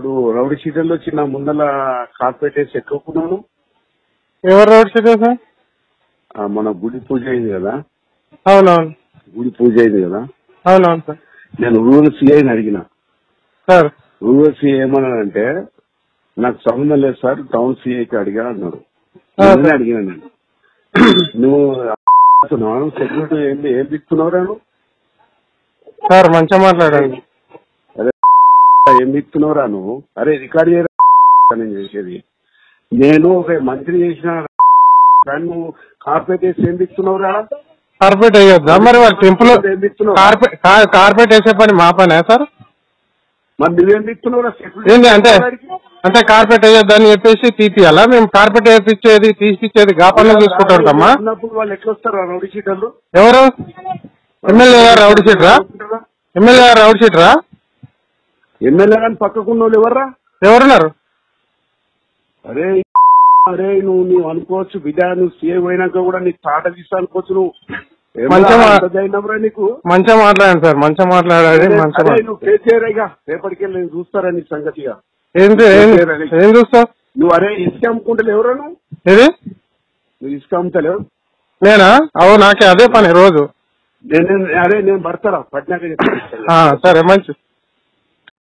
వాడు రౌడీ షీటర్లు వచ్చి నా ముందల కార్పెట్ వేసి ఎక్కుకున్నాను ఎవరు రోడ్ షీట్ సార్ ఆ, మన గుడి పూజ అయింది కదా అవునవును గుడి పూజ అయింది కదా అవునవును సార్ నేను రూరల్ సిఐని అడిగిన సార్ రూరల్ సిఐ ఏమన్నాడంటే నాకు సంబంధం లేదు సార్ టౌన్ సిఐకి అడిగా అన్నాడు ఆ, నిన్నే అడిగిన నేను నువ్వు అంటున్నావు, సెక్యూరిటీ ఏం ఏం తిప్పుతున్నావురా నువ్వు సార్ మంచిగా మాట్లాడండి అరే ఏం తిప్పుతున్నావురా నువ్వు అరే రికార్డ్ చేయరా నేను చేసేది నేను ఒక మంత్రి చేసిన కానీ నువ్వు కార్పెట్ వేసి ఏం తిప్పుతున్నావురా కార్పెట్ వేయొద్దా మరి వాళ్ళ టెంపుల్ ఏం తిప్పుతున్నావు కార్పెట్ కా- కార్పెట్ వేసే పని మా పనే సార్ మరి నువ్వేం తిప్పుతున్నావురా ఏంటి అంటే సెక్యూరిటీ అంటే కార్పెట్ వేయొద్దని చెప్పేసి తీపియాలా మేము కార్పెట్ వేపించేది తీసిచ్చేది గా పనులు చూసుకుంటూ ఉంటామా ఉన్నప్పుడు వాళ్ళు ఎట్లా వస్తారు ఆ రౌడీ షీటర్లు ఎవరు ఎమ్మెల్యే గారు రౌడ్ షీట్రా ఎమ్మెల్యే గారు రౌడ్ షీట్రా ఎమ్మెల్యే కానీ పక్కకున్న వాళ్ళు ఎవర్రా ఎవరున్నారు అరే అరే నువ్వు నువ్వు అనుకోవచ్చు బిడ్డ నువ్వు సీఎం అయినాక కూడా నీకు తాట తీస్తా అనుకోవచ్చు నువ్వు ఏం మంచిగా రా, మా- అంత ధైర్యంరా నీకు మంచిగా మాట్లాడండి సార్ మంచిగా మాట్లాడాలి మంచిగా అరే మాట్లా- నువ్వు కేసీఆర్ ఇక రేపటికి వెళ్ళి నేను చూస్తారా నీ సంగతిగా ఏం ఏం ఏం చూస్తావు నువ్వు అరే ఇసుక అమ్ముకుంటలేవు ఎవరా నువ్వు ఇది నువ్వు ఇసుక అమ్ముతలేవు నేనా అవు నాకే అదే పని రోజు నేను నేను- అరే నేను భర్తరా పట్నాక చెప్తాను ఆ, సరే మంచి